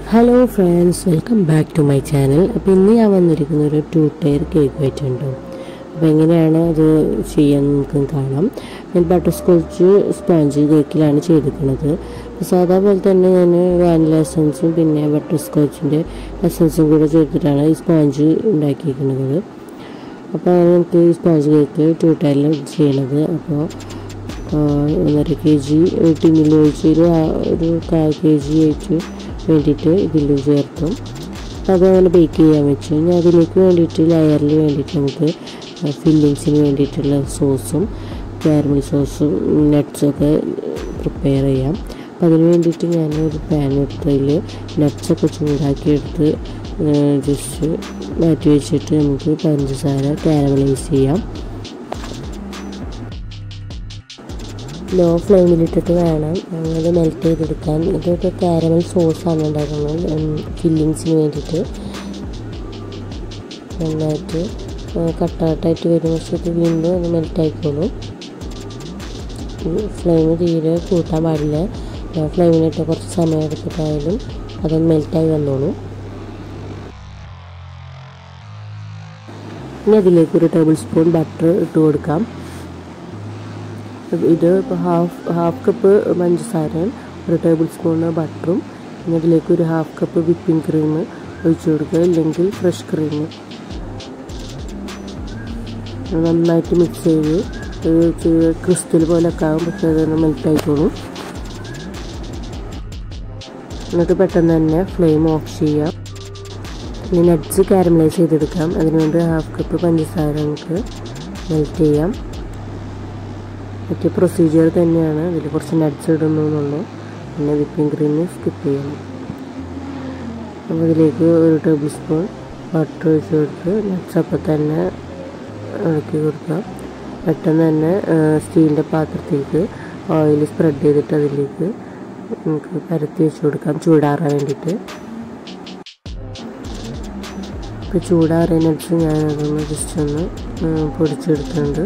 hello friends welcome back to my channel അപ്പോൾ ഇന്ന് ഞാൻ വന്നിരിക്കുന്ന ഒരു ടു ടയർ കേക്ക് ആയിട്ടുണ്ട് അപ്പോൾ എങ്ങനെയാണ് അത് ചെയ്യാൻ നമുക്ക് കാണാം ഞാൻ ബട്ടർ സ്കോച്ച് സ്പോഞ്ച് കേക്കിലാണ് ചെയ്തിരിക്കുന്നത് അപ്പോൾ സാധാ പോലെ തന്നെ ഞാൻ വാനില എസൻസും പിന്നെ ബട്ടർ സ്കോച്ചിൻ്റെ എസൻസും കൂടെ ചേർത്തിട്ടാണ് ഈ സ്പോഞ്ച് ഉണ്ടാക്കിയിരിക്കുന്നത് അപ്പോൾ നമുക്ക് ഈ സ്പോഞ്ച് കേക്ക് ടു ടയറിൽ ചെയ്യണത് അപ്പോൾ ഒന്നര കെ ജി ടിന്നിൽ ഒഴിച്ച് ഒരു ആ- ഒരു കാൽ കെ ജി ആയിട്ട് വേണ്ടിയിട്ട് ഇതിൽ ചേർത്തും അതങ്ങനെ ബേക്ക് ചെയ്യാൻ വെച്ചു ഇനി അതിലേക്ക് വേണ്ടിയിട്ട് ലെയറിൽ വേണ്ടിയിട്ട് നമുക്ക് ഫില്ലിങ്സിന് വേണ്ടിയിട്ടുള്ള സോസും കാരമൽ സോസും നട്ട്സൊക്കെ പ്രിപ്പയർ ചെയ്യാം അപ്പം അതിന് വേണ്ടിയിട്ട് ഞാൻ ഒരു പാൻ എടുത്തതിൽ നട്ട്സൊക്കെ ചൂടാക്കി എടുത്ത് ജസ്റ്റ് മാറ്റി വെച്ചിട്ട് നമുക്ക് പഞ്ചസാര കാരമലൈസ് ചെയ്യാം ലോ ഫ്ലെയിമിലിട്ടിട്ട് വേണം അത് മെൽറ്റ് ചെയ്തെടുക്കാൻ ഇതൊക്കെ കാരമൽ സോസാണ് ഉണ്ടാക്കുന്നത് ഫില്ലിങ്സിന് വേണ്ടിയിട്ട് നന്നായിട്ട് കട്ട കട്ടായിട്ട് വരും പക്ഷേ ഇത് വീണ്ടും അത് മെൽറ്റ് ആയിക്കോളും ഫ്ലെയിം തീരെ കൂട്ടാൻ പാടില്ല ഫ്ലെയിമിലിട്ട് കുറച്ച് സമയം എടുത്തിട്ടായാലും അതൊന്ന് മെൽറ്റായി വന്നോളൂ ഇനി അതിലേക്ക് ഒരു ടേബിൾ സ്പൂൺ ബട്ടർ ഇട്ട് കൊടുക്കാം ഇത് ഇപ്പോൾ ഹാഫ് ഹാഫ് കപ്പ് പഞ്ചസാരയും ഒരു ടേബിൾ സ്പൂണ് ബട്ടറും പിന്നെ അതിലേക്ക് ഒരു ഹാഫ് കപ്പ് വിപ്പിംഗ് ക്രീം ഒഴിച്ചു കൊടുക്കുക ഇല്ലെങ്കിൽ ഫ്രഷ് ക്രീം നന്നായിട്ട് മിക്സ് ചെയ്ത് ക്രിസ്റ്റൽ പോലൊക്കെ ആകും പക്ഷേ അതൊന്ന് മെൽറ്റ് ആയിക്കോളും എന്നിട്ട് പെട്ടെന്ന് തന്നെ ഫ്ലെയിം ഓഫ് ചെയ്യാം ഇനി നട്ട്സ് കാരമലൈസ് ചെയ്തെടുക്കാം അതിനുവേണ്ടി ഹാഫ് കപ്പ് പഞ്ചസാര നമുക്ക് മെൽറ്റ് ചെയ്യാം മറ്റേ പ്രൊസീജിയർ തന്നെയാണ് ഇതിൽ കുറച്ച് നട്ട്സ് ഇടുന്നു എന്നുള്ളൂ പിന്നെ വിപ്പിംഗ് ക്രീം സ്കിപ്പ് ചെയ്യണം അപ്പോൾ ഇതിലേക്ക് ഒരു ടേബിൾ സ്പൂൺ ബട്ടർ ഒഴിച്ച് കൊടുത്ത് നട്ട്സ് അപ്പം തന്നെ ഇളക്കി കൊടുക്കുക പെട്ടെന്ന് തന്നെ സ്റ്റീലിൻ്റെ പാത്രത്തിലേക്ക് ഓയിൽ സ്പ്രെഡ് ചെയ്തിട്ട് അതിലേക്ക് നമുക്ക് പരത്തി വെച്ച് കൊടുക്കാം ചൂടാറാൻ വേണ്ടിയിട്ട് ഇപ്പോൾ ചൂടാറിയ നട്ട്സ് ഞാനതൊന്ന് ജസ്റ്റ് ഒന്ന് പൊടിച്ചെടുത്തിട്ടുണ്ട്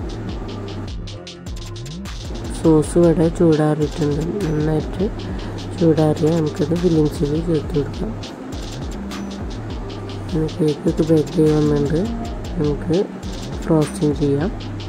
സോസ് ഇവിടെ ചൂടാറിയിട്ടുണ്ട് നന്നായിട്ട് ചൂടാറിയാൽ നമുക്കത് ഫില്ലിങ്സിൽ ചേർത്ത് കൊടുക്കാം കേക്കൊക്കെ ബേക്ക് ചെയ്ത് വന്നിട്ടുണ്ട് നമുക്ക് ഫ്രോസ്റ്റിംഗ് ചെയ്യാം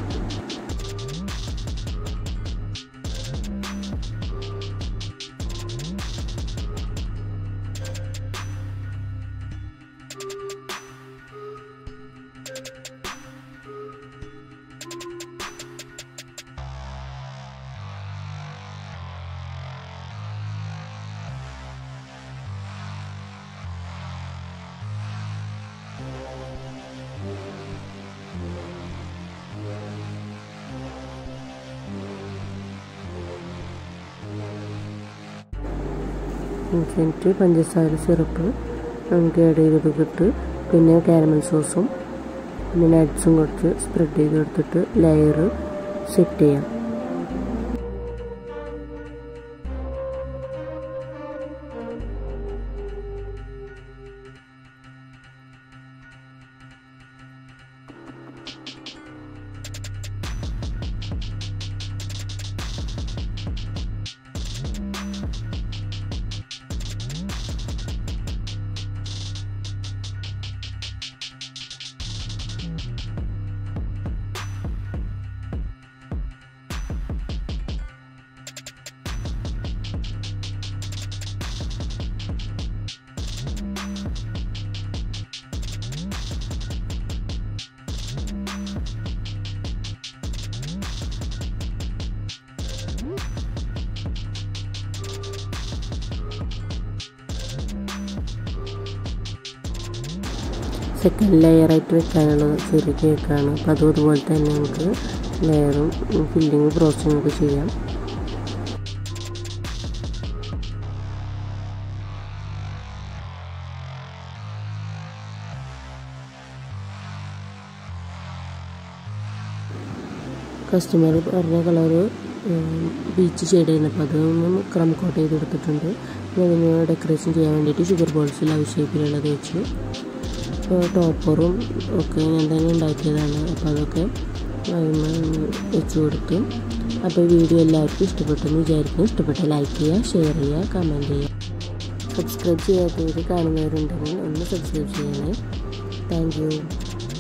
എന്നിട്ട് പഞ്ചസാര സിറപ്പ് നമുക്ക് ആഡ് ചെയ്ത് കൊടുത്തിട്ട് പിന്നെ കാരമൽ സോസും പിന്നെ നട്ട്സും കുറച്ച് സ്പ്രെഡ് ചെയ്ത് കൊടുത്തിട്ട് ലെയർ സെറ്റ് ചെയ്യാം സെക്കൻഡ് ലെയറായിട്ട് വെക്കാനുള്ള ചെറിയ കേക്കാണ് അപ്പോൾ അതും അതുപോലെ തന്നെ നമുക്ക് ലെയറും ഫില്ലിങ് പ്രോസസ്സിംഗ് ഒക്കെ ചെയ്യാം കസ്റ്റമർ പറഞ്ഞ കളറ് ബീച്ച് ഷെയ്ഡ് ചെയ്യുന്നപ്പോൾ അതൊന്നും ക്രം കോട്ട് ചെയ്ത് കൊടുത്തിട്ടുണ്ട് പിന്നെ അതിന് ഡെക്കറേഷൻ ചെയ്യാൻ വേണ്ടിയിട്ട് ഷുഗർ ബോൾസ് ലവ് ഷേപ്പിലുള്ളത് വെച്ചു അപ്പോൾ ടോപ്പറും ഒക്കെ ഞാൻ തന്നെ ഉണ്ടാക്കിയതാണ് അപ്പോൾ അതൊക്കെ അതിന് വെച്ച് കൊടുത്തു അപ്പോൾ വീഡിയോ എല്ലാവർക്കും ഇഷ്ടപ്പെട്ടെന്ന് വിചാരിക്കുന്നു ഇഷ്ടപ്പെട്ട ലൈക്ക് ചെയ്യുക ഷെയർ ചെയ്യുക കമൻറ്റ് ചെയ്യുക സബ്സ്ക്രൈബ് ചെയ്യാത്തവർ കാണുന്നവരുണ്ടെങ്കിൽ ഒന്ന് സബ്സ്ക്രൈബ് ചെയ്യണേ താങ്ക് യു